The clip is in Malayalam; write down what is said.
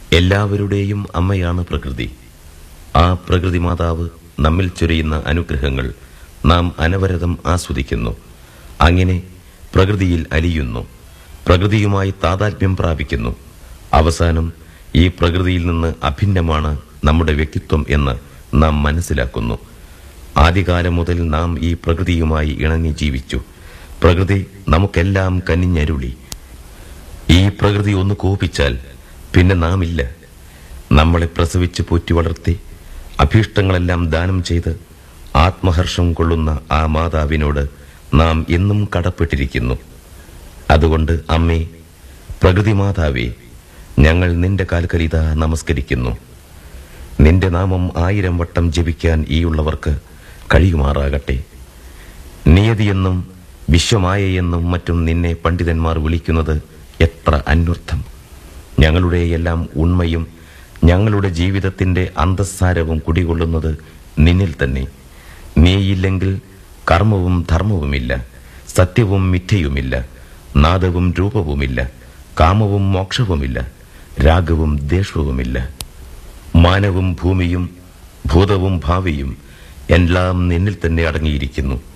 എല്ലാവരുടെയും അമ്മയാണ് പ്രകൃതി ആ പ്രകൃതി മാതാവ് നമ്മിൽ ചൊരിയുന്ന അനുഗ്രഹങ്ങൾ നാം അനവരതം ആസ്വദിക്കുന്നു അങ്ങനെ പ്രകൃതിയിൽ അലിയുന്നു പ്രകൃതിയുമായി താതാത്മ്യം പ്രാപിക്കുന്നു അവസാനം ഈ പ്രകൃതിയിൽ നിന്ന് അഭിന്നമാണ് നമ്മുടെ വ്യക്തിത്വം എന്ന് നാം മനസ്സിലാക്കുന്നു ആദ്യകാലം മുതൽ നാം ഈ പ്രകൃതിയുമായി ഇണങ്ങി ജീവിച്ചു പ്രകൃതി നമുക്കെല്ലാം കനിഞ്ഞരുളി ഈ പ്രകൃതി ഒന്ന് കോപിച്ചാൽ പിന്നെ നാം ഇല്ല നമ്മളെ പ്രസവിച്ച് പോറ്റി വളർത്തി അഭീഷ്ടങ്ങളെല്ലാം ദാനം ചെയ്ത് ആത്മഹർഷം കൊള്ളുന്ന ആ മാതാവിനോട് നാം എന്നും കടപ്പെട്ടിരിക്കുന്നു അതുകൊണ്ട് അമ്മേ പ്രകൃതി മാതാവേ ഞങ്ങൾ നിന്റെ കാൽക്കലിത നമസ്കരിക്കുന്നു നിന്റെ നാമം ആയിരം വട്ടം ജപിക്കാൻ ഈയുള്ളവർക്ക് കഴിയുമാറാകട്ടെ നിയതിയെന്നും വിശ്വമായയെന്നും മറ്റും നിന്നെ പണ്ഡിതന്മാർ വിളിക്കുന്നത് എത്ര അന്വർത്ഥം ഞങ്ങളുടെ എല്ലാം ഉണ്മയും ഞങ്ങളുടെ ജീവിതത്തിന്റെ അന്തസ്സാരവും കുടികൊള്ളുന്നത് നിന്നിൽ തന്നെ നീയില്ലെങ്കിൽ കർമ്മവും ധർമ്മവുമില്ല സത്യവും മിഥ്യയുമില്ല നാദവും രൂപവുമില്ല കാമവും മോക്ഷവുമില്ല രാഗവും ദേഷവുമില്ല മാനവും ഭൂമിയും ഭൂതവും ഭാവിയും എല്ലാം നിന്നിൽ തന്നെ അടങ്ങിയിരിക്കുന്നു